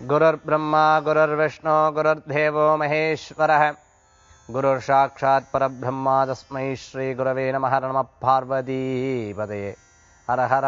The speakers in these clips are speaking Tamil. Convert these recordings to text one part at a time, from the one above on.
गुरुर्ब्रह्मा गुरुर्विष्णु गुरुर्देवो महेश्वरः गुरुर्साक्षात् परब्रह्मा तस्मै श्रीगुरवे नमः नमः பார்வதீபதே ஹர ஹர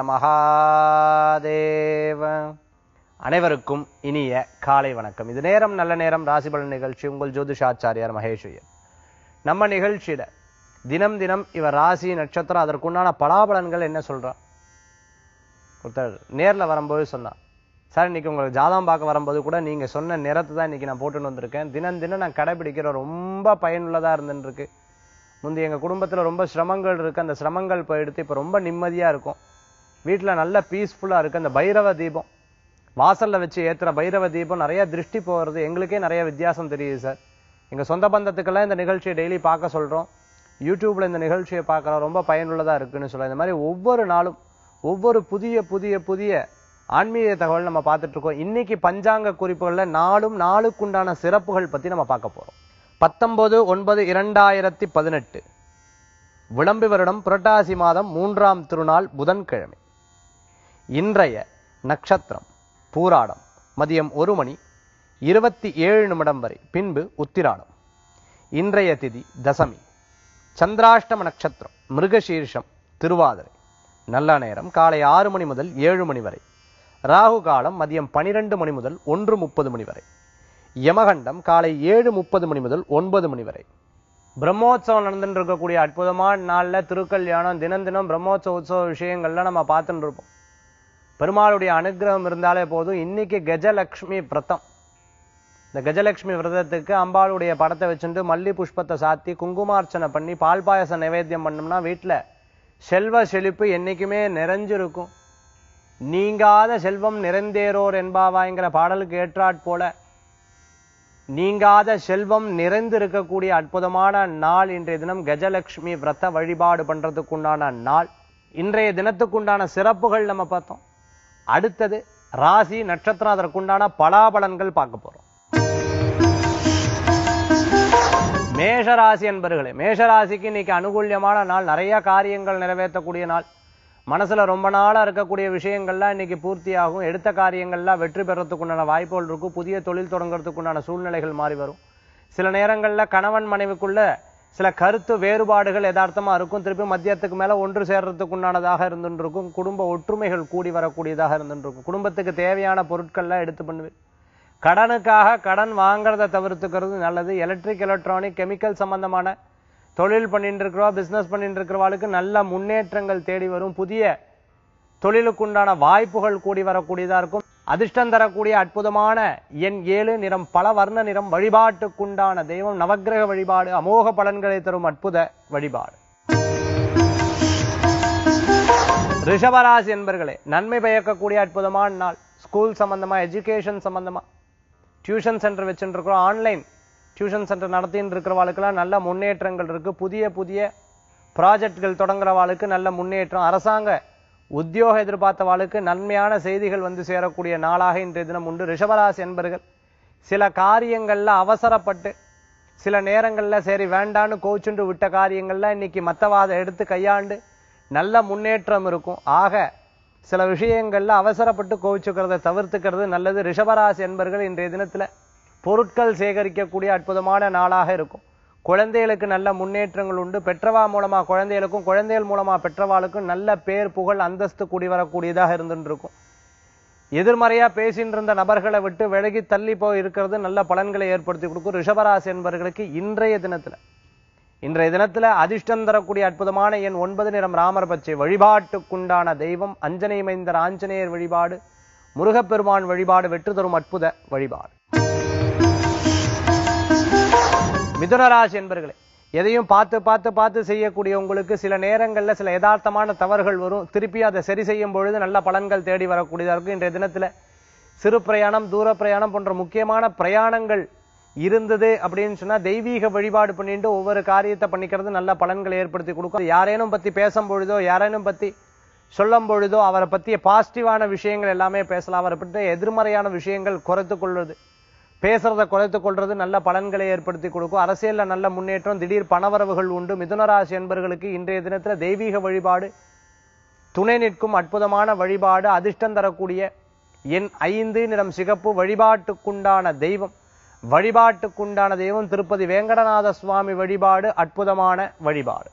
மகாதேவ அனைவருக்கும் இனிய காலை வணக்கம் இது நேரம் நல்ல நேரம் ராசிபலன் நிகழ்ச்சி உங்கள் ஜோதிஷாச்சாரியார் மகேஷ்வர் நம்ம நிகழ்ச்சியில தினம் தினம் இவர் ராசி நட்சத்திரம் அதற்குண்டான பலாபலன்கள் என்ன சொல்றா ஒருத்தர் நேர்ல வரும்போது சொன்னான் சார் இன்னைக்கு உங்களுக்கு ஜாதகம் பார்க்க வரும்போது கூட நீங்க சொன்ன நிறத்தை தான் இன்னைக்கு நான் போட்டுன்னு வந்திருக்கேன் தினம் தினம் நான் கடைபிடிக்கிற ரொம்ப பயனுள்ளதா இருந்துன்னு இருக்கு முந்தைய எங்க குடும்பத்துல ரொம்ப சிரமங்கள் இருக்கு அந்த சிரமங்கள் போயிடுத்து இப்ப ரொம்ப நிம்மதியா இருக்கும் வீட்டுல நல்ல பீஸ்ஃபுல்லா இருக்கு அந்த பைரவ தீபம் வாசல்ல வச்சு ஏத்துற பைரவ தீபம் நிறைய திருஷ்டி போகிறது எங்களுக்கே நிறைய வித்தியாசம் தெரியுது சார் எங்க சொந்த பந்தத்துக்கெல்லாம் இந்த நிகழ்ச்சியை டெய்லி பார்க்க சொல்றோம் யூடியூப்ல இந்த நிகழ்ச்சியை பார்க்கறோம் ரொம்ப பயனுள்ளதா இருக்குன்னு சொல்ல இந்த மாதிரி ஒவ்வொரு நாளும் ஒவ்வொரு புதிய புதிய புதிய ஆன்மீக தகவல் நம்ம பார்த்துட்டு இருக்கோம் இன்னைக்கு பஞ்சாங்க குறிப்புகள்ல நாளும் நாளுக்குண்டான சிறப்புகள் பத்தி நம்ம பார்க்க போறோம் பத்தொன்பது ஒன்பது இரண்டாயிரத்தி பதினெட்டு விளம்பி வருடம் புரட்டாசி மாதம் மூன்றாம் திருநாள் புதன்கிழமை இன்றைய நட்சத்திரம் பூராடம் மதியம் ஒரு மணி இருபத்தி ஏழு நிமிடம் வரை பின்பு உத்திராடம் இன்றைய திதி தசமி சந்திராஷ்டம நட்சத்திரம் மிருகசீர்ஷம் திருவாதிரை நல்ல நேரம் காலை ஆறு மணி முதல் ஏழு மணி வரை ராகு காலம் மதியம் பனிரெண்டு மணி முதல் ஒன்று முப்பது மணி வரை யமகண்டம் காலை ஏழு முப்பது மணி முதல் ஒன்பது மணி வரை பிரம்மோற்சவம் நடந்துட்டு இருக்கக்கூடிய அற்புதமான நாள்ல திருக்கல்யாணம் தினம் தினம் பிரம்மோற்சவ உற்சவ விஷயங்கள்லாம் நம்ம பார்த்துட்டு இருப்போம் பெருமாளுடைய அனுகிரகம் இருந்தாலே போதும் இன்னைக்கு கஜலட்சுமி விரதம் இந்த கஜலட்சுமி விரதத்துக்கு அம்பாளுடைய படத்தை வச்சுட்டு மல்லி புஷ்பத்தை சாத்தி குங்குமார்ச்சனை பண்ணி பால் பாயசம் நைவேத்தியம் பண்ணோம்னா வீட்டுல செல்வ செழிப்பு என்னைக்குமே நிறைஞ்சிருக்கும் நீங்காத செல்வம் நிறைந்தேரோர் என்பாவாய்ங்கிற பாடலுக்கு ஏற்றாற் போல நீங்காத செல்வம் நிறைந்து இருக்கக்கூடிய அற்புதமான நாள் இன்றைய தினம் கஜலட்சுமி விரத வழிபாடு பண்றதுக்குண்டான நாள் இன்றைய தினத்துக்குண்டான சிறப்புகள் நம்ம பார்த்தோம் அடுத்தது ராசி நட்சத்திரம் அதற்குண்டான பலாபலன்கள் பார்க்க போறோம் மேஷராசி என்பர்களே மேஷராசிக்கு இன்னைக்கு அனுகூல்யமான நாள் நிறைய காரியங்கள் நிறைவேற்றக்கூடிய நாள் மனசுல ரொம்ப நாளா இருக்கக்கூடிய விஷயங்கள்லாம் இன்னைக்கு பூர்த்தியாகும் எடுத்த காரியங்கள்லாம் வெற்றி பெறத்துக்குண்டான வாய்ப்புகள் இருக்கும் புதிய தொழில் தொடங்குறதுக்குண்டான சூழ்நிலைகள் மாறி வரும் சில நேரங்கள்ல கணவன் மனைவிக்குள்ள சில கருத்து வேறுபாடுகள் யதார்த்தமா இருக்கும் திருப்பி மத்தியத்துக்கு மேல ஒன்று சேர்றதுக்குண்டானதாக இருந்துட்டு இருக்கும் குடும்ப ஒற்றுமைகள் கூடி வரக்கூடியதாக இருந்துட்டு இருக்கும் குடும்பத்துக்கு தேவையான பொருட்கள்லாம் எடுத்து பண்ணுவேன் கடனுக்காக கடன் வாங்குறத தவிர்த்துக்கிறது நல்லது எலக்ட்ரிக் எலக்ட்ரானிக் கெமிக்கல் சம்பந்தமான தொழில் பண்ணிட்டு இருக்கிறவா பிசினஸ் பண்ணிட்டு இருக்கிறவாளுக்கு நல்ல முன்னேற்றங்கள் தேடி வரும் புதிய தொழிலுக்குண்டான வாய்ப்புகள் கூடி வரக்கூடியதா இருக்கும் அதிர்ஷ்டம் தரக்கூடிய அற்புதமான எண் ஏழு நிறம் பல வர்ண நிறம் வழிபாட்டுக்குண்டான தெய்வம் நவக்கிரக வழிபாடு அமோக பலன்களை தரும் அற்புத வழிபாடு ரிஷபராசி என்பர்களே நன்மை பயக்கக்கூடிய அற்புதமான நாள் ஸ்கூல் சம்பந்தமா எஜுகேஷன் சம்பந்தமா டியூஷன் சென்டர் வச்சுட்டு இருக்கிறோம் ஆன்லைன் டியூஷன் சென்டர் நடத்தின்னு இருக்கிறவாளுக்கெல்லாம் நல்ல முன்னேற்றங்கள் இருக்கு புதிய புதிய ப்ராஜெக்ட்கள் தொடங்குறவாளுக்கு நல்ல முன்னேற்றம் அரசாங்க உத்தியோகம் எதிர்பார்த்தவாளுக்கு நன்மையான செய்திகள் வந்து சேரக்கூடிய நாளாக இன்றைய தினம் உண்டு ரிஷபராசி என்பர்கள் சில காரியங்கள்ல அவசரப்பட்டு சில நேரங்கள்ல சரி வேண்டான்னு கோச்சுண்டு விட்ட காரியங்கள்ல இன்னைக்கு மத்தவாத எடுத்து கையாண்டு நல்ல முன்னேற்றம் இருக்கும் ஆக சில விஷயங்கள்ல அவசரப்பட்டு கோவிச்சுக்கிறத தவிர்த்துக்கிறது நல்லது ரிஷபராசி என்பர்கள் இன்றைய தினத்துல பொருட்கள் சேகரிக்கக்கூடிய அற்புதமான நாளாக இருக்கும் குழந்தைகளுக்கு நல்ல முன்னேற்றங்கள் உண்டு பெற்றவா மூலமா குழந்தைகளுக்கும் குழந்தைகள் மூலமா பெற்றவாளுக்கும் நல்ல பேர் புகழ் அந்தஸ்து கூடி வரக்கூடியதாக இருந்துட்டு இருக்கும் எதிர்மறையா பேசிட்டு இருந்த நபர்களை விட்டு விலகி தள்ளி போய் இருக்கிறது நல்ல பலன்களை ஏற்படுத்தி கொடுக்கும் ரிஷபராசி என்பவர்களுக்கு இன்றைய தினத்துல இன்றைய தினத்துல அதிர்ஷ்டம் தரக்கூடிய அற்புதமான எண் ஒன்பது நிறம் ராமர் பச்சை வழிபாட்டுக்குண்டான தெய்வம் அஞ்சனை மைந்தர் ஆஞ்சநேயர் வழிபாடு முருகப்பெருமான் வழிபாடு வெற்றி தரும் அற்புத வழிபாடு மிதுனராசி என்பர்களே எதையும் பார்த்து பார்த்து பார்த்து செய்யக்கூடிய உங்களுக்கு சில நேரங்கள்ல சில யதார்த்தமான தவறுகள் வரும் திருப்பி அதை சரி செய்யும் பொழுது நல்ல பலன்கள் தேடி வரக்கூடியதா இருக்கும் இன்றைய தினத்துல சிறு பிரயாணம் தூர பிரயாணம் போன்ற முக்கியமான பிரயாணங்கள் இருந்தது அப்படின்னு சொன்னா தெய்வீக வழிபாடு பண்ணிட்டு ஒவ்வொரு காரியத்தை பண்ணிக்கிறது நல்ல பலன்களை ஏற்படுத்தி கொடுக்கும் யாரேனும் பத்தி பேசும் பொழுதோ யாரேனும் பத்தி சொல்லும் பொழுதோ அவரை பத்திய பாசிட்டிவான விஷயங்கள் எல்லாமே பேசலாம் அவரை பற்றி எதிர்மறையான விஷயங்கள் குறைத்துக் கொள்வது பேசுறத குறைத்துக் கொள்றது நல்ல பலன்களை ஏற்படுத்தி கொடுக்கும் அரசியல்ல நல்ல முன்னேற்றம் திடீர் பணவரவுகள் உண்டு மிதுனராசி என்பர்களுக்கு இன்றைய தினத்துல தெய்வீக வழிபாடு துணை நிற்கும் அற்புதமான வழிபாடு அதிர்ஷ்டம் தரக்கூடிய எண் ஐந்து நிறம் சிகப்பு வழிபாட்டுக்குண்டான தெய்வம் வழிபாட்டுக்குண்டான தெய்வம் திருப்பதி வேங்கடநாத சுவாமி வழிபாடு அற்புதமான வழிபாடு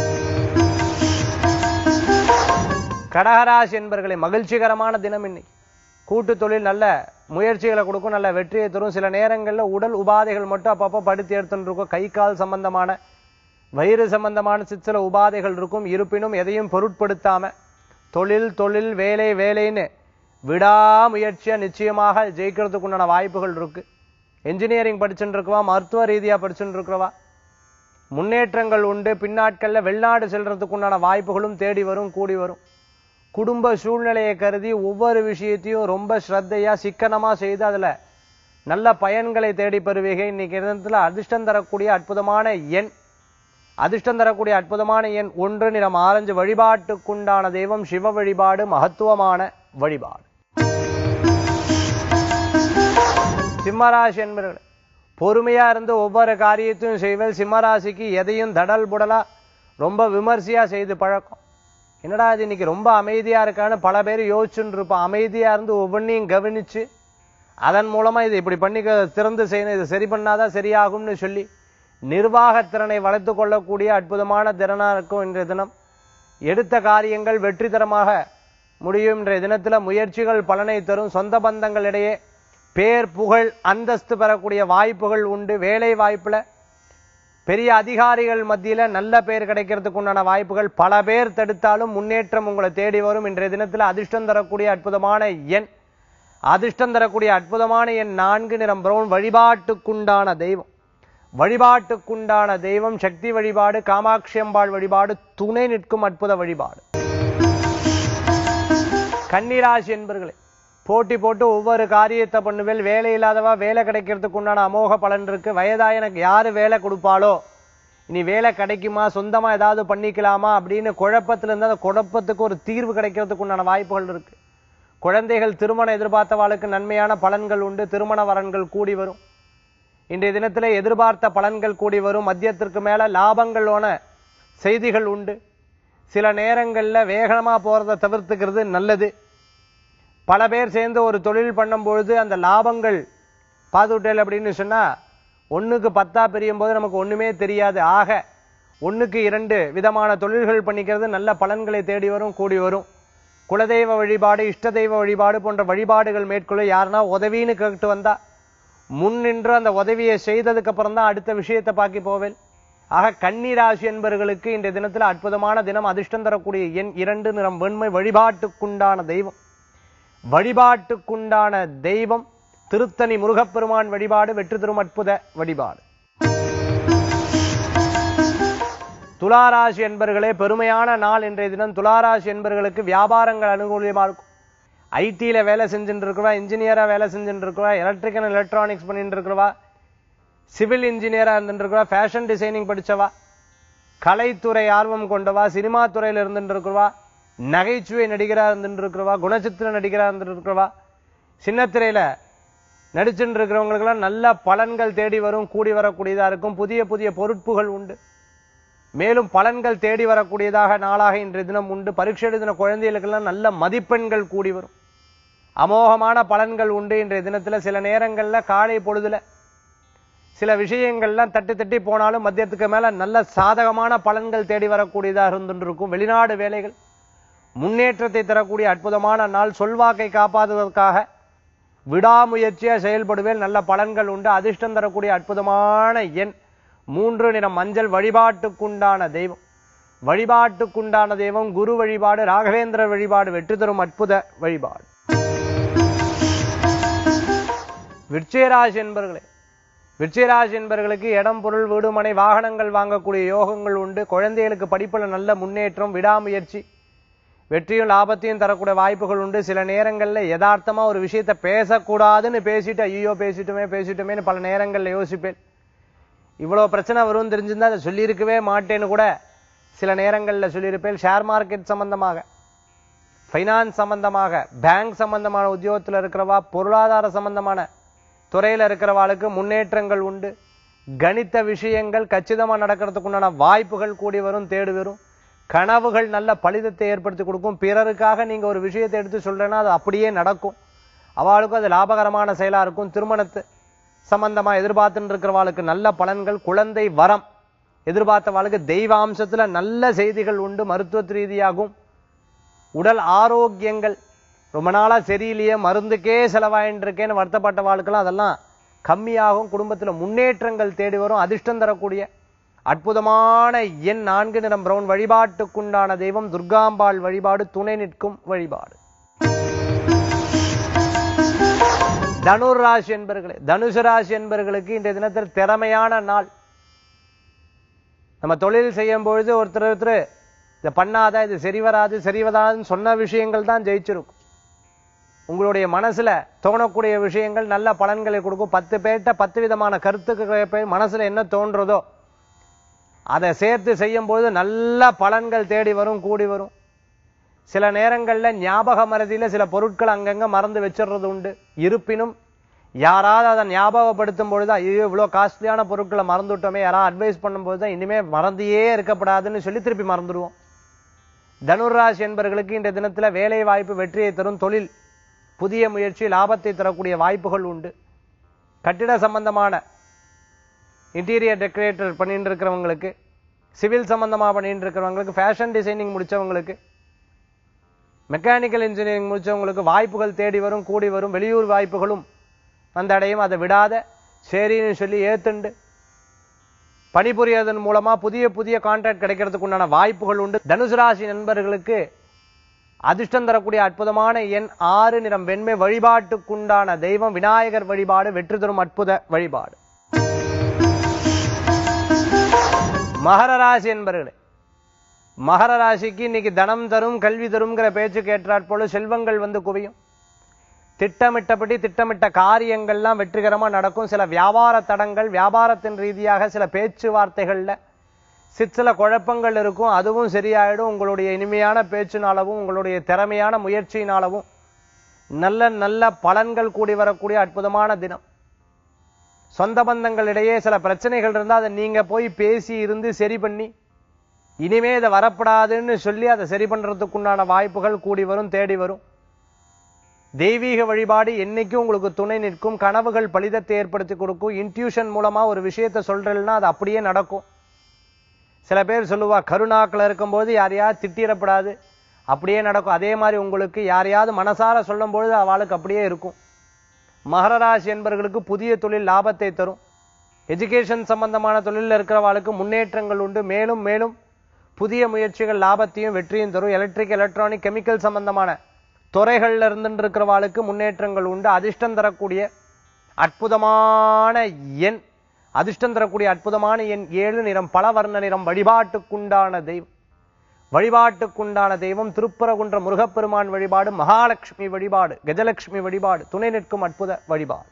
கடகராசி என்பர்களை மகிழ்ச்சிகரமான தினம் இன்னைக்கு கூட்டு தொழில் நல்ல முயற்சிகளை கொடுக்கும் நல்ல வெற்றியை தரும் சில நேரங்களில் உடல் உபாதைகள் மட்டும் அப்பப்போ படுத்தி எடுத்துட்டு இருக்கும் கை கால் சம்பந்தமான வயிறு சம்பந்தமான சிற்சில உபாதைகள் இருக்கும் இருப்பினும் எதையும் பொருட்படுத்தாம தொழில் தொழில் வேலை வேலைன்னு விடாமுயற்சியா நிச்சயமாக ஜெயிக்கிறதுக்கு உண்டான வாய்ப்புகள் இருக்கு என்ஜினியரிங் படிச்சுட்டு இருக்கவா மருத்துவ ரீதியா படிச்சுட்டு இருக்கிறவா முன்னேற்றங்கள் உண்டு பின்னாட்கள்ல வெளிநாடு செல்றதுக்கு உண்டான வாய்ப்புகளும் தேடி வரும் கூடி வரும் குடும்ப சூழ்நிலையை கருதி ஒவ்வொரு விஷயத்தையும் ரொம்ப ஸ்ரத்தையா சிக்கனமா செய்து அதுல நல்ல பயன்களை தேடி பெறுவீங்க இன்னைக்கு இடத்துல அதிர்ஷ்டம் தரக்கூடிய அற்புதமான எண் அதிர்ஷ்டம் தரக்கூடிய அற்புதமான எண் ஒன்று நிறம் ஆரஞ்சு வழிபாட்டுக்குண்டான தெய்வம் சிவ வழிபாடு மகத்துவமான வழிபாடு சிம்மராசி என்பவர்கள் பொறுமையா இருந்து ஒவ்வொரு காரியத்தையும் செய்வேல் சிம்மராசிக்கு எதையும் தடல் புடலா ரொம்ப விமர்சையா செய்து பழக்கம் என்னடா இது இன்னைக்கு ரொம்ப அமைதியா இருக்கான்னு பல பேர் யோசிச்சுட்டு இருப்பான் அமைதியா இருந்து ஒவ்வொன்றையும் கவனிச்சு அதன் மூலமா இது இப்படி பண்ணி க- திறந்து செய்யணும் இது சரி பண்ணாதான் சரியாகும்னு சொல்லி நிர்வாகத் திறனை வளர்த்து கொள்ளக்கூடிய அற்புதமான திறனா இருக்கும் இன்றைய தினம் எடுத்த காரியங்கள் வெற்றிகரமாக முடியும் இன்றைய தினத்துல முயற்சிகள் பலனை தரும் சொந்த பந்தங்களிடையே பேர் புகழ் அந்தஸ்து பெறக்கூடிய வாய்ப்புகள் உண்டு வேலை வாய்ப்புல பெரிய அதிகாரிகள் மத்தியில நல்ல பேர் கிடைக்கிறதுக்கு உண்டான வாய்ப்புகள் பல பேர் தடுத்தாலும் முன்னேற்றம் உங்களை தேடி வரும் இன்றைய தினத்துல அதிர்ஷ்டம் தரக்கூடிய அற்புதமான எண் அதிர்ஷ்டம் தரக்கூடிய அற்புதமான எண் நான்கு நிறம் பிரவுன் வழிபாட்டுக்குண்டான தெய்வம் வழிபாட்டுக்குண்டான தெய்வம் சக்தி வழிபாடு காமாட்சி அம்பாள் வழிபாடு துணை நிற்கும் அற்புத வழிபாடு கன்னிராசி என்பர்களே போட்டி போட்டு ஒவ்வொரு காரியத்தை பண்ணுவேல் வேலை இல்லாதவா வேலை கிடைக்கிறதுக்கு உண்டான அமோக பலன் இருக்கு வயதா எனக்கு யாரு வேலை கொடுப்பாளோ இனி வேலை கிடைக்குமா சொந்தமா ஏதாவது பண்ணிக்கலாமா அப்படின்னு குழப்பத்துல இருந்து அந்த குழப்பத்துக்கு ஒரு தீர்வு கிடைக்கிறதுக்கு உண்டான வாய்ப்புகள் இருக்கு குழந்தைகள் திருமணம் எதிர்பார்த்தவாளுக்கு நன்மையான பலன்கள் உண்டு திருமண வரன்கள் கூடி வரும் இன்றைய தினத்திலே எதிர்பார்த்த பலன்கள் கூடி வரும் மத்தியத்திற்கு மேல லாபங்களோன செய்திகள் உண்டு சில நேரங்கள்ல வேகமா போறதை தவிர்த்துக்கிறது நல்லது பல பேர் சேர்ந்து ஒரு தொழில் பண்ணும்பொழுது அந்த லாபங்கள் பார்த்துட்டேல் அப்படின்னு சொன்னா ஒண்ணுக்கு பத்தா பிரியும் போது நமக்கு ஒண்ணுமே தெரியாது ஆக ஒண்ணுக்கு இரண்டு விதமான தொழில்கள் பண்ணிக்கிறது நல்ல பலன்களை தேடி வரும் கூடி வரும் குலதெய்வ வழிபாடு இஷ்ட தெய்வ வழிபாடு போன்ற வழிபாடுகள் மேற்கொள்ள யாருன்னா உதவின்னு கேட்டு வந்தா முன் நின்று அந்த உதவியை செய்ததுக்கு அப்புறம் தான் அடுத்த விஷயத்தை பார்க்க போவேன் ஆக கன்னிராசி என்பவர்களுக்கு இன்றைய தினத்துல அற்புதமான தினம் அதிர்ஷ்டம் தரக்கூடிய எண் இரண்டு நிறம் வெண்மை வழிபாட்டுக்குண்டான தெய்வம் வழிபாட்டுக்குண்டான தெய்வம் திருத்தணி முருகப்பெருமான் வழிபாடு வெற்றி தரும் அற்புத வழிபாடு துளாராசி என்பர்களே பெருமையான நாள் இன்றைய தினம் துளாராசி என்பர்களுக்கு வியாபாரங்கள் அனுகூலியமா இருக்கும் ஐடியில வேலை செஞ்சுட்டு இருக்கிறவா இன்ஜினியரா வேலை செஞ்சுட்டு இருக்கிறவா எலக்ட்ரிக்கல் எலக்ட்ரானிக்ஸ் பண்ணிட்டு இருக்கிறவா சிவில் இன்ஜினியரா இருந்துட்டு இருக்கிறவா ஃபேஷன் டிசைனிங் படிச்சவா கலைத்துறை ஆர்வம் கொண்டவா சினிமா துறையில இருந்துட்டு இருக்கிறவா நகைச்சுவை நடிகரா இருந்துட்டு இருக்கிறவா குணச்சித்திர நடிகரா இருந்துட்டு இருக்கிறவா சின்னத்திரையில நடிச்சுட்டு இருக்கிறவங்களுக்கெல்லாம் நல்ல பலன்கள் தேடி வரும் கூடி வரக்கூடியதா இருக்கும் புதிய புதிய பொறுப்புகள் உண்டு மேலும் பலன்கள் தேடி வரக்கூடியதாக நாளாக இன்றைய தினம் உண்டு பரீட்சை எழுதின குழந்தைகளுக்கெல்லாம் நல்ல மதிப்பெண்கள் கூடி வரும் அமோகமான பலன்கள் உண்டு இன்றைய தினத்துல சில நேரங்கள்ல காலை பொழுதுல சில விஷயங்கள்லாம் தட்டி தட்டி போனாலும் மத்தியத்துக்கு மேல நல்ல சாதகமான பலன்கள் தேடி வரக்கூடியதாக இருந்துட்டு இருக்கும் வெளிநாடு வேலைகள் முன்னேற்றத்தை தரக்கூடிய அற்புதமான நாள் சொல்வாக்கை காப்பாற்றுவதற்காக விடாமுயற்சியா செயல்படுவேல் நல்ல பலன்கள் உண்டு அதிர்ஷ்டம் தரக்கூடிய அற்புதமான எண் மூன்று நிறம் மஞ்சள் வழிபாட்டுக்குண்டான தெய்வம் வழிபாட்டுக்குண்டான தெய்வம் குரு வழிபாடு ராகவேந்திர வழிபாடு வெற்றி தரும் அற்புத வழிபாடு விருச்சிகராசி என்பர்களே விருச்சிகராசி என்பவர்களுக்கு இடம் பொருள் வீடு மனை வாகனங்கள் வாங்கக்கூடிய யோகங்கள் உண்டு குழந்தைகளுக்கு படிப்புல நல்ல முன்னேற்றம் விடாமுயற்சி வெற்றியும் லாபத்தையும் தரக்கூடிய வாய்ப்புகள் உண்டு சில நேரங்கள்ல யதார்த்தமா ஒரு விஷயத்தை பேசக்கூடாதுன்னு பேசிட்டு ஐயோ பேசிட்டுமே பேசிட்டுமேன்னு பல நேரங்கள்ல யோசிப்பேன் இவ்வளவு பிரச்சனை வரும்னு தெரிஞ்சிருந்தா அதை சொல்லியிருக்கவே மாட்டேன்னு கூட சில நேரங்கள்ல சொல்லியிருப்பேன் ஷேர் மார்க்கெட் சம்பந்தமாக ஃபைனான்ஸ் சம்பந்தமாக பேங்க் சம்பந்தமான உத்தியோகத்துல இருக்கிறவா பொருளாதார சம்பந்தமான துறையில இருக்கிறவாளுக்கு முன்னேற்றங்கள் உண்டு கணித்த விஷயங்கள் கச்சிதமா நடக்கிறதுக்கு உண்டான வாய்ப்புகள் கூடி வரும் தேடி வரும் கனவுகள் நல்ல பலிதத்தை ஏற்படுத்தி கொடுக்கும் பிறருக்காக நீங்க ஒரு விஷயத்தை எடுத்து சொல்றேன்னா அது அப்படியே நடக்கும் அவளுக்கும் அது லாபகரமான செயலா இருக்கும் திருமணத்து சம்பந்தமா எதிர்பார்த்துட்டு இருக்கிறவாளுக்கு நல்ல பலன்கள் குழந்தை வரம் எதிர்பார்த்தவாளுக்கு தெய்வாம்சத்துல நல்ல செய்திகள் உண்டு மருத்துவ ரீதியாகும் உடல் ஆரோக்கியங்கள் ரொம்ப நாளா சரியில்லையே மருந்துக்கே செலவாயின்னு இருக்கேன்னு வருத்தப்பட்ட வாழ்க்கெல்லாம் அதெல்லாம் கம்மியாகும் குடும்பத்துல முன்னேற்றங்கள் தேடி வரும் அதிர்ஷ்டம் தரக்கூடிய அற்புதமான எண் நான்கு நிறம் பிரவுன் வழிபாட்டுக்குண்டான தெய்வம் துர்காம்பாள் வழிபாடு துணை நிற்கும் வழிபாடு தனுர் ராசி என்பர்களே தனுசு ராசி என்பர்களுக்கு இன்றைய தினத்தில் திறமையான நாள் நம்ம தொழில் செய்யும் பொழுது ஒருத்தர் ஒருத்தர் இதை பண்ணாத இது சரி வராது சரி வராதுன்னு சொன்ன விஷயங்கள் தான் ஜெயிச்சிருக்கும் உங்களுடைய மனசுல தோணக்கூடிய விஷயங்கள் நல்ல பலன்களை கொடுக்கும் பத்து பேர்ட்ட பத்து விதமான கருத்துக்கள் மனசுல என்ன தோன்றதோ அதை சேர்த்து செய்யும் பொழுது நல்ல பலன்கள் தேடி வரும் கூடி வரும் சில நேரங்கள்ல ஞாபக மறதியில சில பொருட்கள் அங்கங்க மறந்து வச்சிடுறது உண்டு இருப்பினும் யாராவது அதை ஞாபகப்படுத்தும் பொழுது ஐயோ இவ்வளவு காஸ்ட்லியான பொருட்களை மறந்துட்டோமே யாராவது அட்வைஸ் பண்ணும்போது தான் இனிமே மறந்தியே இருக்கப்படாதுன்னு சொல்லி திருப்பி மறந்துடுவோம் தனுராசி என்பவர்களுக்கு இந்த தினத்துல வேலை வாய்ப்பு வெற்றியை தரும் தொழில் புதிய முயற்சி லாபத்தை தரக்கூடிய வாய்ப்புகள் உண்டு கட்டிட சம்பந்தமான இன்டீரியர் டெக்கரேட்டர் பண்ணிட்டு இருக்கிறவங்களுக்கு சிவில் சம்பந்தமா பண்ணிட்டு இருக்கிறவங்களுக்கு ஃபேஷன் டிசைனிங் முடிச்சவங்களுக்கு மெக்கானிக்கல் இன்ஜினியரிங் முடிச்சவங்களுக்கு வாய்ப்புகள் தேடி வரும் கூடி வரும் வெளியூர் வாய்ப்புகளும் வந்தடையும் அதை விடாத சரின்னு சொல்லி ஏத்துண்டு பணிபுரியதன் மூலமா புதிய புதிய கான்ட்ராக்ட் கிடைக்கிறதுக்கு உண்டான வாய்ப்புகள் உண்டு தனுசு ராசி நண்பர்களுக்கு அதிர்ஷ்டம் தரக்கூடிய அற்புதமான எண் ஆறு நிறம் வெண்மை வழிபாட்டுக்குண்டான தெய்வம் விநாயகர் வழிபாடு வெற்றி தரும் அற்புத வழிபாடு மகர ராசி என்பர்களே மகர ராசிக்கு இன்னைக்கு தனம் தரும் கல்வி தரும்ங்கிற பேச்சு கேட்டாற் போல செல்வங்கள் வந்து குவியும் திட்டமிட்டபடி திட்டமிட்ட காரியங்கள்லாம் வெற்றிகரமா நடக்கும் சில வியாபார தடங்கள் வியாபாரத்தின் ரீதியாக சில பேச்சுவார்த்தைகள்ல சிற்சில குழப்பங்கள் இருக்கும் அதுவும் சரியாயிடும் உங்களுடைய இனிமையான பேச்சினாலவும் உங்களுடைய திறமையான முயற்சியினாலவும் நல்ல நல்ல பலன்கள் கூடி வரக்கூடிய அற்புதமான தினம் சொந்த பந்தங்களிடையே சில பிரச்சனைகள் இருந்தா அதை நீங்க போய் பேசி இருந்து சரி பண்ணி இனிமே இதை வரப்படாதுன்னு சொல்லி அதை சரி பண்றதுக்குண்டான வாய்ப்புகள் கூடி வரும் தேடி வரும் தெய்வீக வழிபாடு என்னைக்கும் உங்களுக்கு துணை நிற்கும் கனவுகள் பலிதத்தை ஏற்படுத்தி கொடுக்கும் இன்ட்யூஷன் மூலமா ஒரு விஷயத்தை சொல்றேன்னா அது அப்படியே நடக்கும் சில பேர் சொல்லுவா கருணாக்கள் இருக்கும்போது யாரையாவது திட்டிடப்படாது அப்படியே நடக்கும் அதே மாதிரி உங்களுக்கு யாரையாவது மனசார சொல்லும் பொழுது அவளுக்கு அப்படியே இருக்கும் மகர ராசி என்பவர்களுக்கு புதிய தொழில் லாபத்தை தரும் எஜுகேஷன் சம்பந்தமான தொழிலில் இருக்கிறவாளுக்கு முன்னேற்றங்கள் உண்டு மேலும் மேலும் புதிய முயற்சிகள் லாபத்தையும் வெற்றியும் தரும் எலக்ட்ரிக் எலக்ட்ரானிக் கெமிக்கல் சம்பந்தமான துறைகள்ல இருந்துட்டு இருக்கிறவாளுக்கு முன்னேற்றங்கள் உண்டு அதிர்ஷ்டம் தரக்கூடிய அற்புதமான எண் அதிர்ஷ்டம் தரக்கூடிய அற்புதமான எண் ஏழு நிறம் பல வர்ண நிறம் வழிபாட்டுக்குண்டான தெய்வம் வழிபாட்டுக்குண்டான தெய்வம் திருப்பரகுன்ற முருகப்பெருமான் வழிபாடு மகாலட்சுமி வழிபாடு கஜலட்சுமி வழிபாடு துணை நிற்கும் அற்புத வழிபாடு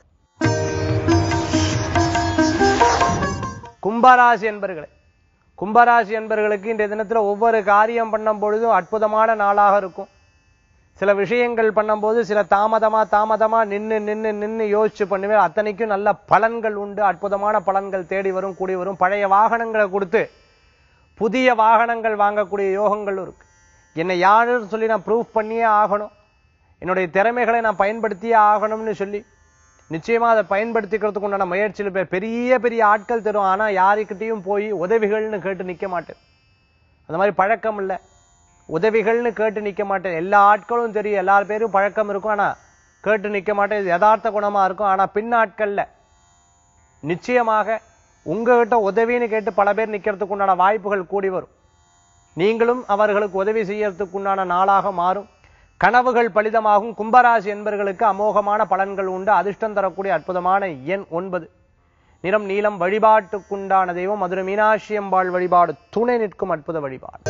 கும்பராசி என்பர்களே கும்பராசி என்பர்களுக்கு இன்றைய தினத்துல ஒவ்வொரு காரியம் பண்ணும் பொழுதும் அற்புதமான நாளாக இருக்கும் சில விஷயங்கள் பண்ணும்போது சில தாமதமா தாமதமா நின்னு நின்னு நின்னு யோசிச்சு பண்ணுவேன் அத்தனைக்கும் நல்ல பலன்கள் உண்டு அற்புதமான பலன்கள் தேடி வரும் கூடி வரும் பழைய வாகனங்களை கொடுத்து புதிய வாகனங்கள் வாங்கக்கூடிய யோகங்கள் இருக்கு என்னை யாருன்னு சொல்லி நான் ப்ரூஃப் பண்ணியே ஆகணும் என்னுடைய திறமைகளை நான் பயன்படுத்தியே ஆகணும்னு சொல்லி நிச்சயமா அதை பயன்படுத்திக்கிறதுக்கு உண்டான முயற்சியில் பெ- பெரிய பெரிய ஆட்கள் தரும் ஆனா யாருக்கிட்டையும் போய் உதவிகள்னு கேட்டு நிக்க மாட்டேன் அந்த மாதிரி பழக்கம் இல்லை உதவிகள்னு கேட்டு நிக்க மாட்டேன் எல்லா ஆட்களும் தெரியும் எல்லார் பேரும் பழக்கம் இருக்கும் ஆனா கேட்டு நிக்க மாட்டேன் இது யதார்த்த குணமா இருக்கும் ஆனா பின் நாட்கள்ல நிச்சயமாக உங்ககிட்ட உதவின்னு கேட்டு பல பேர் நிக்கிறதுக்கு உண்டான வாய்ப்புகள் கூடி வரும் நீங்களும் அவர்களுக்கு உதவி செய்யறதுக்கு உண்டான நாளாக மாறும் கனவுகள் பலிதமாகும் கும்பராசி என்பர்களுக்கு அமோகமான பலன்கள் உண்டு அதிர்ஷ்டம் தரக்கூடிய அற்புதமான எண் ஒன்பது நிறம் நீலம் வழிபாட்டுக்குண்டான தெய்வம் மதுரை மீனாட்சி அம்பாள் வழிபாடு துணை நிற்கும் அற்புத வழிபாடு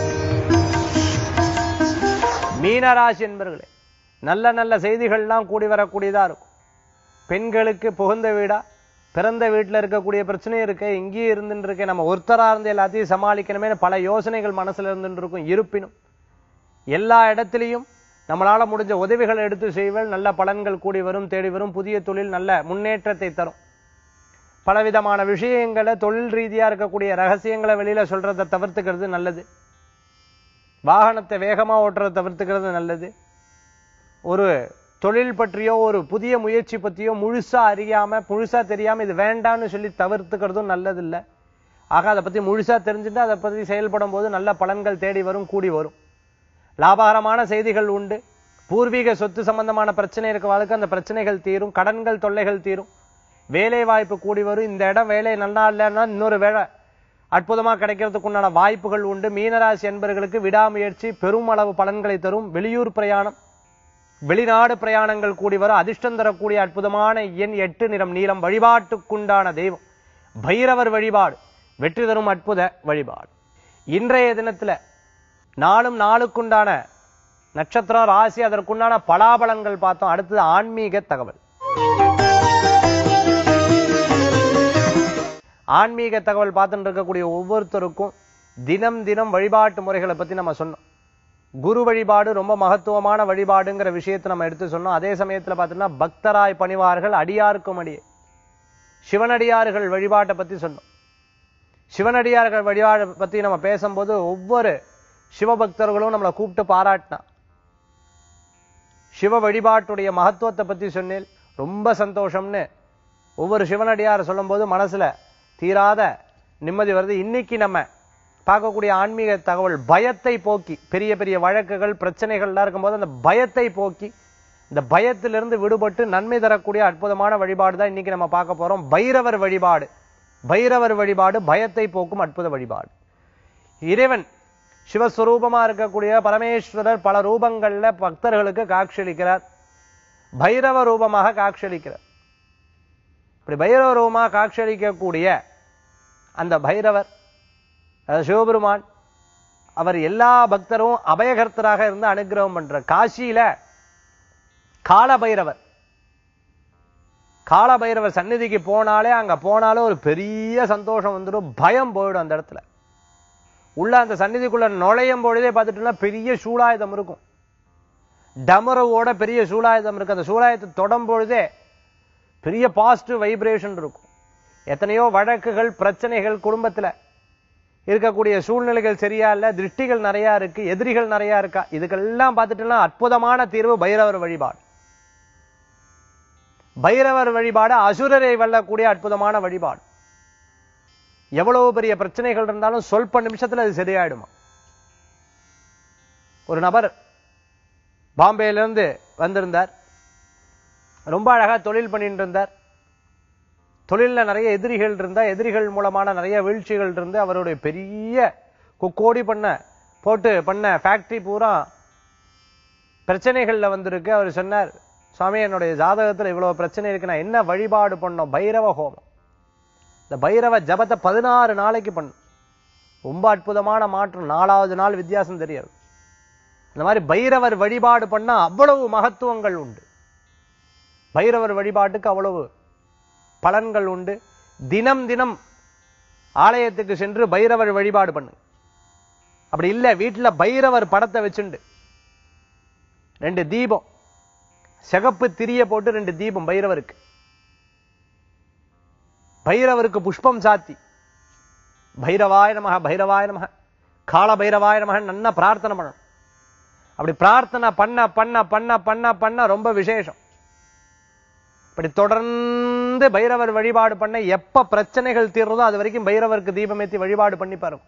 மீனராசி என்பர்களே நல்ல நல்ல செய்திகள்லாம் கூடி வரக்கூடியதா இருக்கும் பெண்களுக்கு புகுந்த வீடா பிறந்த வீட்டுல இருக்கக்கூடிய பிரச்சனை இருக்கு இங்கேயே இருந்துட்டு இருக்கேன் நம்ம ஒருத்தரா இருந்து எல்லாத்தையும் சமாளிக்கணுமே பல யோசனைகள் மனசுல இருந்துட்டு இருக்கும் இருப்பினும் எல்லா இடத்திலையும் நம்மளால முடிஞ்ச உதவிகளை எடுத்து செய்வல் நல்ல பலன்கள் கூடி வரும் தேடி வரும் புதிய தொழில் நல்ல முன்னேற்றத்தை தரும் பலவிதமான விஷயங்களை தொழில் ரீதியா இருக்கக்கூடிய ரகசியங்களை வெளியில சொல்றதை தவிர்த்துக்கிறது நல்லது வாகனத்தை வேகமா ஓட்டுறதை தவிர்த்துக்கிறது நல்லது ஒரு தொழில் பற்றியோ ஒரு புதிய முயற்சி பற்றியோ முழுசா அறியாம முழுசா தெரியாம இது வேண்டாம்னு சொல்லி தவிர்த்துக்கிறதும் நல்லதில்லை ஆக அதை பத்தி முழுசா தெரிஞ்சுட்டு அதை பத்தி செயல்படும் போது நல்ல பலன்கள் தேடி வரும் கூடி வரும் லாபகரமான செய்திகள் உண்டு பூர்வீக சொத்து சம்பந்தமான பிரச்சனை இருக்கிறவங்களுக்கு அந்த பிரச்சனைகள் தீரும் கடன்கள் தொல்லைகள் தீரும் வேலை வாய்ப்பு கூடி வரும் இந்த இடம் வேலை நல்லா இல்லைன்னா இன்னொரு வேலை அற்புதமா கிடைக்கிறதுக்கு உண்டான வாய்ப்புகள் உண்டு மீனராசி என்பவர்களுக்கு விடாமுயற்சி பெருமளவு பலன்களை தரும் வெளியூர் பிரயாணம் வெளிநாடு பிரயாணங்கள் கூடி வரும் அதிர்ஷ்டம் தரக்கூடிய அற்புதமான எண் எட்டு நிறம் நீளம் வழிபாட்டுக்குண்டான தெய்வம் பைரவர் வழிபாடு வெற்றி தரும் அற்புத வழிபாடு இன்றைய தினத்துல நாளும் நாளுக்குண்டான நட்சத்திரம் ராசி அதற்குண்டான பலாபலங்கள் பார்த்தோம் அடுத்தது ஆன்மீக தகவல் ஆன்மீக தகவல் பார்த்துட்டு இருக்கக்கூடிய ஒவ்வொருத்தருக்கும் தினம் தினம் வழிபாட்டு முறைகளை பத்தி நம்ம சொன்னோம் குரு வழிபாடு ரொம்ப மகத்துவமான வழிபாடுங்கிற விஷயத்தை நம்ம எடுத்து சொன்னோம் அதே சமயத்துல பார்த்தீங்கன்னா பக்தராய் பணிவார்கள் அடியாருக்கும் அடியே சிவனடியார்கள் வழிபாட்டை பத்தி சொன்னோம் சிவனடியார்கள் வழிபாடு பத்தி நம்ம பேசும்போது ஒவ்வொரு சிவபக்தர்களும் நம்மளை கூப்பிட்டு பாராட்டினா சிவ வழிபாட்டுடைய மகத்துவத்தை பத்தி சொன்னேன் ரொம்ப சந்தோஷம்னு ஒவ்வொரு சிவனடியார் சொல்லும்போது மனசுல தீராத நிம்மதி வருது இன்னைக்கு நம்ம பார்க்கக்கூடிய ஆன்மீக தகவல் பயத்தை போக்கி பெரிய பெரிய வழக்குகள் பிரச்சனைகள்லாம் இருக்கும்போது அந்த பயத்தை போக்கி இந்த பயத்திலிருந்து விடுபட்டு நன்மை தரக்கூடிய அற்புதமான வழிபாடு தான் இன்னைக்கு நம்ம பார்க்க போறோம் பைரவர் வழிபாடு பைரவர் வழிபாடு பயத்தை போக்கும் அற்புத வழிபாடு இறைவன் சிவஸ்வரூபமா இருக்கக்கூடிய பரமேஸ்வரர் பல ரூபங்கள்ல பக்தர்களுக்கு காட்சியளிக்கிறார் பைரவ ரூபமாக காட்சியளிக்கிறார் இப்படி பைரவ ரூபமாக காட்சியளிக்கக்கூடிய அந்த பைரவர் அதாவது சிவபெருமான் அவர் எல்லா பக்தரும் அபயகர்த்தராக இருந்து அனுகிரகம் பண்ற காசியில காலபைரவர் காலபைரவர் சந்நிதிக்கு போனாலே அங்க போனாலே ஒரு பெரிய சந்தோஷம் வந்துடும் பயம் போயிடும் அந்த இடத்துல உள்ள அந்த சந்நிதிக்குள்ள நுழையும் பொழுதே பார்த்துட்டோம்னா பெரிய சூலாயுதம் இருக்கும் டமரவோட பெரிய சூலாயுதம் இருக்கு அந்த சூலாயுதத்தை தொடும் பொழுதே பெரிய பாசிட்டிவ் வைப்ரேஷன் இருக்கும் எத்தனையோ வழக்குகள் பிரச்சனைகள் குடும்பத்துல இருக்கக்கூடிய சூழ்நிலைகள் சரியா இல்ல திருஷ்டிகள் நிறைய இருக்கு எதிரிகள் நிறைய இருக்கா இதுக்கெல்லாம் பார்த்துட்டோம்னா அற்புதமான தீர்வு பைரவர் வழிபாடு பைரவர் வழிபாடு அசுரரை வெல்லக்கூடிய அற்புதமான வழிபாடு எவ்வளவு பெரிய பிரச்சனைகள் இருந்தாலும் சொல்ப நிமிஷத்துல அது சரியாயிடுமா ஒரு நபர் பாம்பேல இருந்து வந்திருந்தார் ரொம்ப அழகா தொழில் பண்ணிட்டு இருந்தார் தொழில்ல நிறைய எதிரிகள் இருந்தா எதிரிகள் மூலமான நிறைய வீழ்ச்சிகள் இருந்து அவருடைய பெரிய கொக்கோடி பண்ண போட்டு பண்ண ஃபேக்டரி பூரா பிரச்சனைகள்ல வந்திருக்கு அவர் சொன்னார் சுவாமி என்னுடைய ஜாதகத்துல இவ்வளவு பிரச்சனை இருக்கு நான் என்ன வழிபாடு பண்ணோம் பைரவ ஹோமம் இந்த பைரவ ஜபத்தை பதினாறு நாளைக்கு பண்ணும் ரொம்ப அற்புதமான மாற்றம் நாலாவது நாள் வித்தியாசம் தெரியாது இந்த மாதிரி பைரவர் வழிபாடு பண்ணா அவ்வளவு மகத்துவங்கள் உண்டு பைரவர் வழிபாட்டுக்கு அவ்வளவு பலன்கள் உண்டு தினம் தினம் ஆலயத்துக்கு சென்று பைரவர் வழிபாடு பண்ணு அப்படி இல்ல வீட்டுல பைரவர் படத்தை வச்சுண்டு ரெண்டு தீபம் சிகப்பு திரிய போட்டு ரெண்டு தீபம் பைரவருக்கு பைரவருக்கு புஷ்பம் சாத்தி பைரவாய நமக பைரவாய நமக கால பைரவாய நமக நன்னா பிரார்த்தனை பண்ணணும் அப்படி பிரார்த்தனை பண்ண பண்ண பண்ண பண்ண பண்ண ரொம்ப விசேஷம் இப்படி தொடர்ந்து பைரவர் வழிபாடு பண்ண எப்ப பிரச்சனைகள் தீர்றதோ அது வரைக்கும் பைரவருக்கு தீபமேத்தி வழிபாடு பண்ணி பாருங்க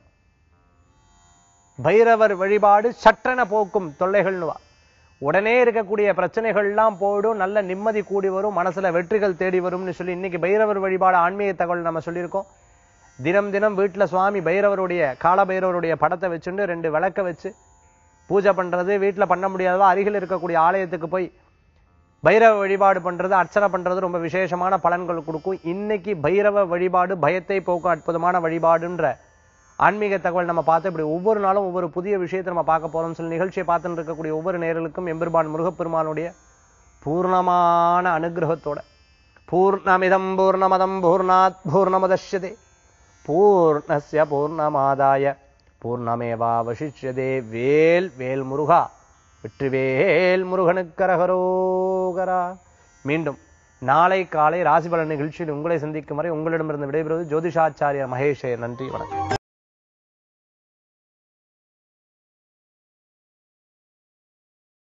பைரவர் வழிபாடு சற்றென போக்கும் தொல்லைகள்னுவா உடனே இருக்கக்கூடிய பிரச்சனைகள்லாம் போயிடும் நல்ல நிம்மதி கூடி வரும் மனசுல வெற்றிகள் தேடி வரும்னு சொல்லி இன்னைக்கு பைரவர் வழிபாடு ஆன்மீக தகவல் நம்ம சொல்லியிருக்கோம் தினம் தினம் வீட்டுல சுவாமி பைரவருடைய கால பைரவருடைய படத்தை வச்சுட்டு ரெண்டு விளக்க வச்சு பூஜை பண்றது வீட்டுல பண்ண முடியாதவா அருகில் இருக்கக்கூடிய ஆலயத்துக்கு போய் பைரவ வழிபாடு பண்றது அர்ச்சனை பண்றது ரொம்ப விசேஷமான பலன்கள் கொடுக்கும் இன்னைக்கு பைரவ வழிபாடு பயத்தை போக்கும் அற்புதமான வழிபாடுன்ற ஆன்மீக தகவல் நம்ம பார்த்து இப்படி ஒவ்வொரு நாளும் ஒவ்வொரு புதிய விஷயத்தை நம்ம பார்க்க போறோம் சில நிகழ்ச்சியை பார்த்துட்டு இருக்கக்கூடிய ஒவ்வொரு நேர்களுக்கும் எம்பெருமான் முருகப்பெருமானுடைய பூர்ணமான அனுகிரகத்தோட பூர்ணமிதம் பூர்ணமதம் பூர்ணாத் பூர்ணமதஷ்யதே பூர்ணஸ்ய பூர்ணமாதாய பூர்ணமேவாவசிஷ்யதே வேல் வேல் முருகா வெற்றிவேல் முருகனுக்கரகரோகரா மீண்டும் நாளை காலை ராசிபலன் நிகழ்ச்சியில் உங்களை சந்திக்கும் வரை உங்களிடமிருந்து விடைபெறுவது ஜோதிஷாச்சாரியா மகேஷே நன்றி வணக்கம்